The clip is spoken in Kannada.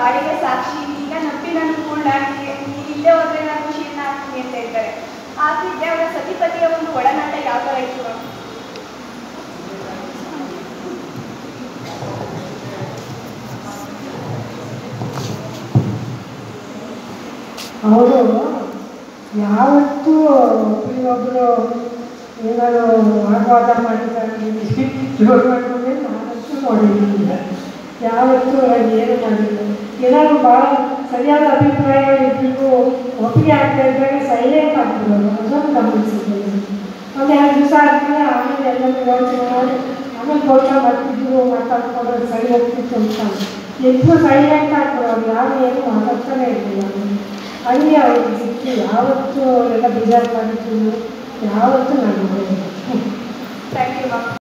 ಬಾಡಿಗೆ ಸಾಕ್ಷಿ ಈಗ ನಂಬಿ ನಾನು ಕೂಡಾಗಿ ನೀನು ಇಲ್ಲೇ ಹೋದ್ರೆ ನಾನು ಖುಷಿಯಿಂದ ಆಗ್ತೀನಿ ಅಂತ ಹೇಳ್ತಾರೆ ಆಗ್ತಿದ್ದೆ ಅವರ ಸತಿಪತಿಯ ಒಂದು ಒಡನಾಟ ಯಾವ ಥರ ಇತ್ತು ಮ್ಯಾಮ್ ಅವರು ಯಾವತ್ತೂ ಒಬ್ಬರಿಗೊಬ್ಬರು ಏನಾದ್ರು ವಾಗ್ವಾದ ಮಾಡಿದ್ದಾರೆ ಜೋರು ಮಾಡ್ಕೊಂಡೆ ನಾನಂತೂ ನೋಡಿರಲಿಲ್ಲ ಯಾವತ್ತೂ ಏನು ಮಾಡಿಲ್ಲ ಏನಾದ್ರು ಭಾಳ ಸರಿಯಾದ ಅಭಿಪ್ರಾಯ ಇಬ್ಬರಿಗೂ ಒಪ್ಪಿಗೆ ಆಗ್ತಾ ಇದ್ದಾಗ ಸೈಲೆಂಟ್ ಆಗ್ಬಿಡೋರು ಅದೊಂದು ಗಮನಿಸಿದ್ದೆ ಒಂದು ಎರಡು ದಿವಸ ಆದಮೇಲೆ ಆಮೇಲೆ ಎಲ್ಲರೂ ಯೋಚನೆ ಮಾಡಿ ಆಮೇಲೆ ತೋಟ ಮಾಡ್ತಿದ್ರು ಮಾತಾಡ್ಕೊಂಡು ಸರಿ ಹೋಗ್ತಿತ್ತು ಅಂತ ಎದ್ದು ಸೈಲೆಂಟ್ ಆಗ್ಬಿಡೋರು ಯಾರು ಏನು ಮಾತಾಡ್ತಾನೆ ಇರಲಿಲ್ಲ ಹಂಗೆ ಅವ್ರಿಗೆ ಸಿಕ್ಕಿ ಯಾವತ್ತೂ ಅವರೆಲ್ಲ ಬೇಜಾರು ಮಾಡಿದ್ರು ಯಾವತ್ತೂ ನಾನು ನೋಡಿಲ್ಲ ಥ್ಯಾಂಕ್ ಯು ಮ್ಯಾಮ್